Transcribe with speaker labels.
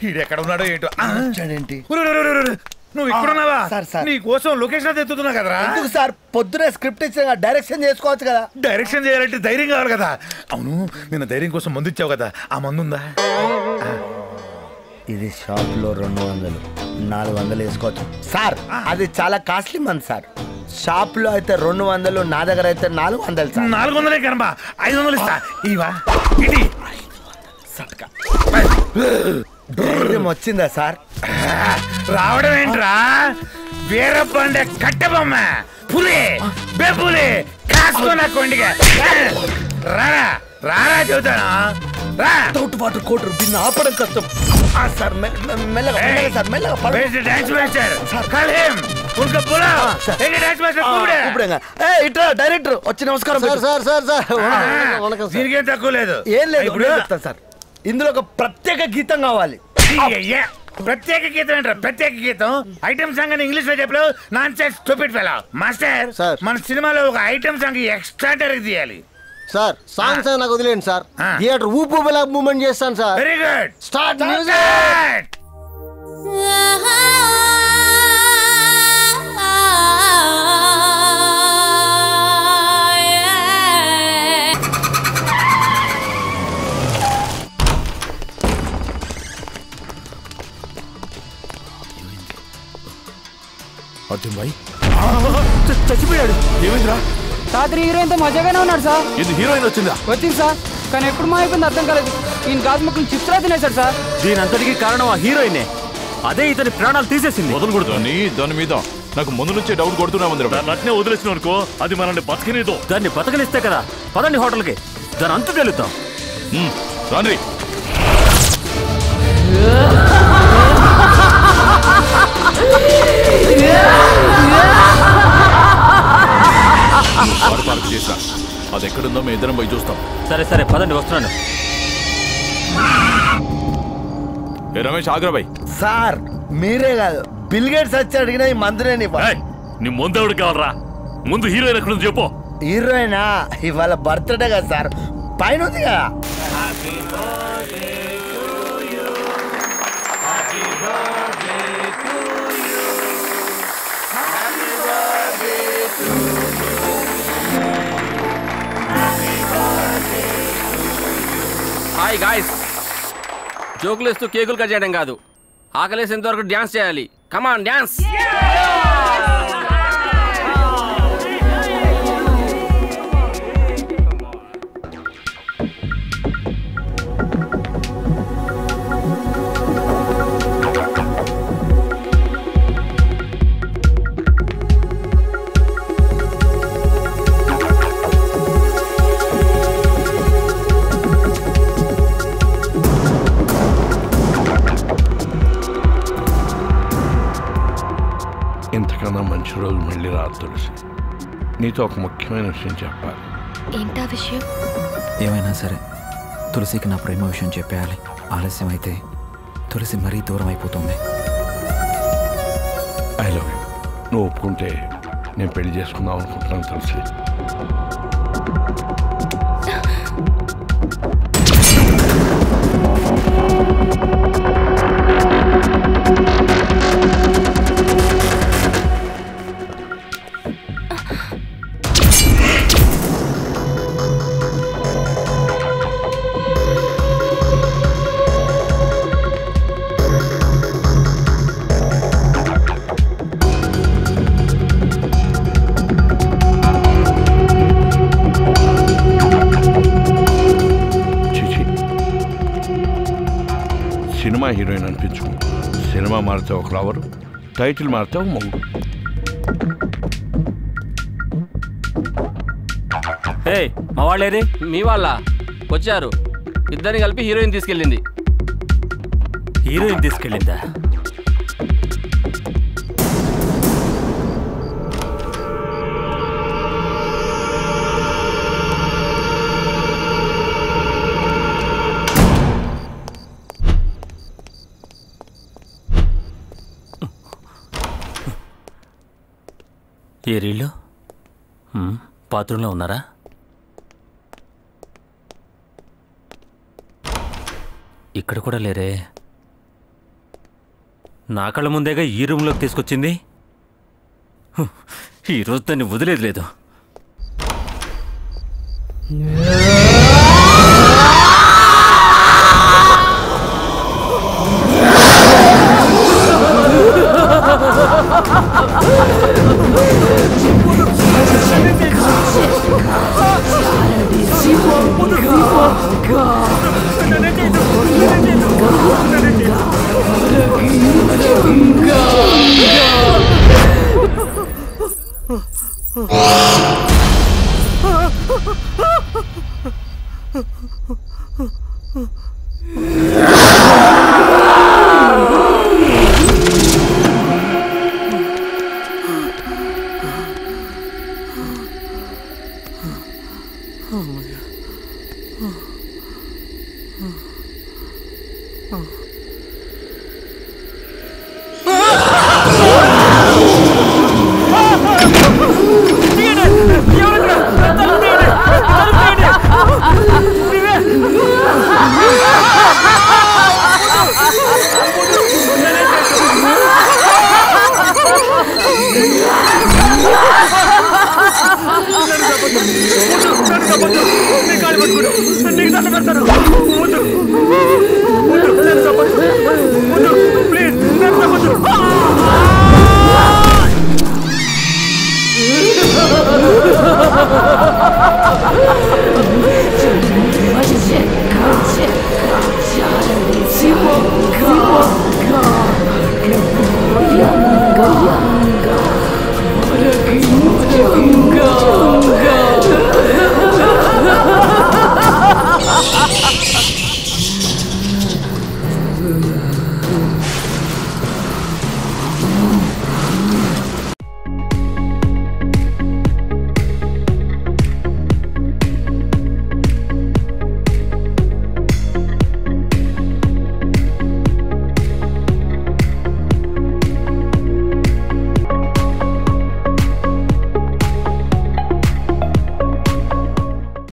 Speaker 1: ఈడు ఎక్కడ ఉన్నాడో ఏంటో ఆ?
Speaker 2: వచ్చాడేంటి
Speaker 1: ఉరు, ఉరు, ఉరు, ఉరు. నువ్వు ఇక్కడున్నావా
Speaker 2: సార్, సార్.
Speaker 1: నీ కోసం లొకేషన్ తెచ్చుతున్నా కదరా
Speaker 2: ఎందుకు సార్ పొద్దునే స్క్రిప్ట్ ఇచ్చిన డైరెక్షన్ చేసుకోవచ్చు కదా
Speaker 1: డైరెక్షన్ చేయాలంటే ధైర్యం కావాలి కదా అవును నిన్న ధైర్యం కోసం మందు ఇచ్చావు కదా ఆ మందు ఉందా
Speaker 2: ఇది షాప్ లో రెండు వందలు నాలుగు వందలు వేసుకోవచ్చు సార్ అది చాలా కాస్ట్లీ మంది సార్ షాప్ లో అయితే రెండు వందలు నా దగ్గర అయితే నాలుగు వందలు సార్
Speaker 1: నాలుగు వందలే కనబా ఐదు వందలు ఇస్తా ఇవా ఇది
Speaker 2: సట్కా. ధైర్యం వచ్చిందా సార్
Speaker 1: రావడం ఏంట్రా వీరబండ కట్టబొమ్మ పులి బెపులి కాసుకున్న కొండిగా రారా రారా చెబుతాను రా
Speaker 2: తోటు వాటర్ కోటర్ బిన్న ఆపడం కష్టం ఆ, సార్ మె- మె- మెల్లగా మెల్లగా సార్ మెల్లగా పడు.
Speaker 1: Where's the dance master? Call him. उनका बुलाओ.
Speaker 2: हाँ, सर।
Speaker 1: एक dance master
Speaker 2: ఆ,
Speaker 1: కూపిడే.
Speaker 2: కూపిడంగా. ఏ ఇట్రా డైరెక్టర్ వచ్చి నమస్కారం
Speaker 3: సార్
Speaker 2: పెట్టు.
Speaker 3: సార్ సార్ సార్
Speaker 1: ఆ,
Speaker 3: వణకం, వణకం సార్
Speaker 1: దీనికేం తక్కువ లేదు
Speaker 2: ఏం లేదు
Speaker 1: ఇప్పుడు
Speaker 2: నేను చెప్తాను సార్ ఇందులో ఒక ప్రత్యేక గీతం కావాలి
Speaker 1: అయ్యయ్యా. ప్రత్యేక గీతం ఏంట్రా ప్రత్యేక గీతం ఐటమ్ సాంగ్ అని ఇంగ్లీష్ లో చెప్పలేవు nonsense stupid fellow master
Speaker 3: sir.
Speaker 1: మన సినిమాలో ఒక ఐటమ్ సాంగ్ ఎక్స్ట్రా తీయాలి
Speaker 3: సార్ సాంగ్స్ అయినా నాకు వదిలేండి సార్
Speaker 1: ఆ.
Speaker 3: థియేటర్ ఊపు ఊపేలా మూమెంట్ చేస్తాను sir
Speaker 1: very good
Speaker 3: start music
Speaker 1: Arjun bhai
Speaker 2: చచ్చిపోయాడు
Speaker 1: ఏమైందిరా
Speaker 4: రాత్రి హీరోయిన్తో మజాగానే ఉన్నాడు సార్
Speaker 1: ఇది హీరోయిన్ వచ్చిందా
Speaker 4: వచ్చింది సార్ కానీ ఎప్పుడు మాయకుంది అర్థం కాలేదు ఈయన గాజు ముక్కలు చిప్స్ లా తినేశాడు సార్
Speaker 5: దీని అంతటికి కారణం ఆ హీరోయినే అదే ఇతని ప్రాణాలు తీసేసింది
Speaker 6: వదలకూడదు అని దాని మీద నాకు ముందు నుంచే డౌట్ కొడుతున్నా ఉంది
Speaker 7: అట్నే వదిలేసిన అనుకో అది మనల్ని బతకనేదో
Speaker 5: దాన్ని బతకనిస్తే కదా పదండి హోటల్కి దాని అంతు తెలుద్దాం
Speaker 6: రాండి కారు పార్క్ చేసా అది ఎక్కడుందో మేము ఇద్దరం పోయి చూస్తాం
Speaker 5: సరే సరే పదండి వస్తున్నాను
Speaker 6: ఏ రమేష్ ఆగ్రాబాయ్
Speaker 2: సార్ మీరే కాదు బిల్ గేట్స్ వచ్చి అడిగిన ఈ మందులేని
Speaker 7: ఏయ్, నీ ముందు ఎవడు కావాలరా ముందు హీరోయిన్ ఎక్కడ ఉంది చెప్పు
Speaker 2: హీరోయినా ఇవాళ బర్త్డే కదా సార్ పైన ఉంది కదా
Speaker 8: హాయ్ గాయస్ జోకులు వేస్తూ కేకులు కట్ చేయడం కాదు ఆకలేసేంత వరకు డ్యాన్స్ చేయాలి కమాన్ డ్యాన్స్
Speaker 9: ఇంతకన్నా మంచి రోజు మళ్ళీ రాదు తులసి నీతో ఒక ముఖ్యమైన విషయం చెప్పాలి
Speaker 10: ఏంటా విషయం
Speaker 11: ఏమైనా సరే తులసికి నా ప్రేమ విషయం చెప్పేయాలి ఆలస్యం అయితే తులసి మరీ దూరం అయిపోతుంది
Speaker 9: ఐ లవ్ యూ నువ్వు ఒప్పుకుంటే నేను పెళ్లి చేసుకుందాం అనుకుంటున్నాను తులసి చిచి సినిమా హీరోయిన్ అనిపించుకో సినిమా మారితే ఒక లవరు టైటిల్ మారితే ఒక మొగ్గు
Speaker 5: ఏ మా వాళ్ళేది
Speaker 8: మీ వాళ్ళ వచ్చారు ఇద్దరిని కలిపి హీరోయిన్ తీసుకెళ్ళింది
Speaker 5: హీరోయిన్ తీసుకెళ్ళిందా ఏ రీళ్ళు హ్మ్, బాత్రూంలో ఉన్నారా ఇక్కడ కూడా లేరే నా కళ్ళ ముందేగా ఈ రూమ్లోకి తీసుకొచ్చింది హు, ఈ రోజు దాన్ని వదిలేదు లేదు
Speaker 10: Go.